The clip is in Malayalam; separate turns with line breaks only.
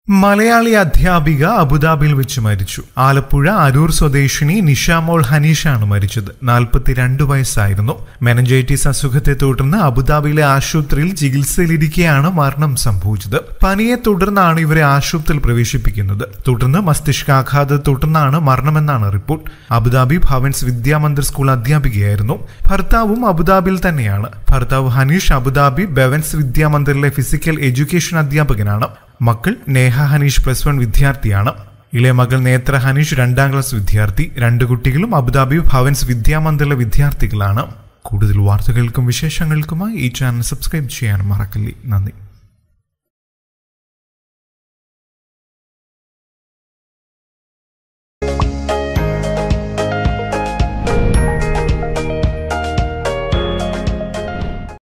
മലയാളി അധ്യാപിക അബുദാബിയിൽ വെച്ച് മരിച്ചു ആലപ്പുഴ അരൂർ സ്വദേശിനി നിഷാമോൾ ഹനീഷാണ് മരിച്ചത് നാൽപ്പത്തിരണ്ട് വയസ്സായിരുന്നു മെനഞ്ചൈറ്റിസ് അസുഖത്തെ തുടർന്ന് അബുദാബിയിലെ ആശുപത്രിയിൽ ചികിത്സയിലിരിക്കെയാണ് മരണം സംഭവിച്ചത് പനിയെ തുടർന്നാണ് ഇവരെ ആശുപത്രിയിൽ പ്രവേശിപ്പിക്കുന്നത് തുടർന്ന് മസ്തിഷ്കാഘാതത്തെ തുടർന്നാണ് മരണമെന്നാണ് report Abu Dhabi Bhavans Vidyamandir school അധ്യാപികയായിരുന്നു ഭർത്താവും അബുദാബിയിൽ തന്നെയാണ് ഭർത്താവ് ഹനീഷ് അബുദാബി ബെവൻസ് വിദ്യാമന്ദിറിലെ ഫിസിക്കൽ എഡ്യൂക്കേഷൻ അധ്യാപകനാണ് മക്കൾ നേഹ ഹനീഷ് പ്ലസ് വൺ വിദ്യാർത്ഥിയാണ് ഇളയ മകൾ നേത്ര ഹനീഷ് രണ്ടാം ക്ലാസ് വിദ്യാർത്ഥി രണ്ട് കുട്ടികളും അബുദാബി ഭവൻസ് വിദ്യാമന്ദിറിലെ വിദ്യാർത്ഥികളാണ് കൂടുതൽ വാർത്തകൾക്കും വിശേഷങ്ങൾക്കുമായി ഈ ചാനൽ സബ്സ്ക്രൈബ് ചെയ്യാൻ മറക്കല്ലേ നന്ദി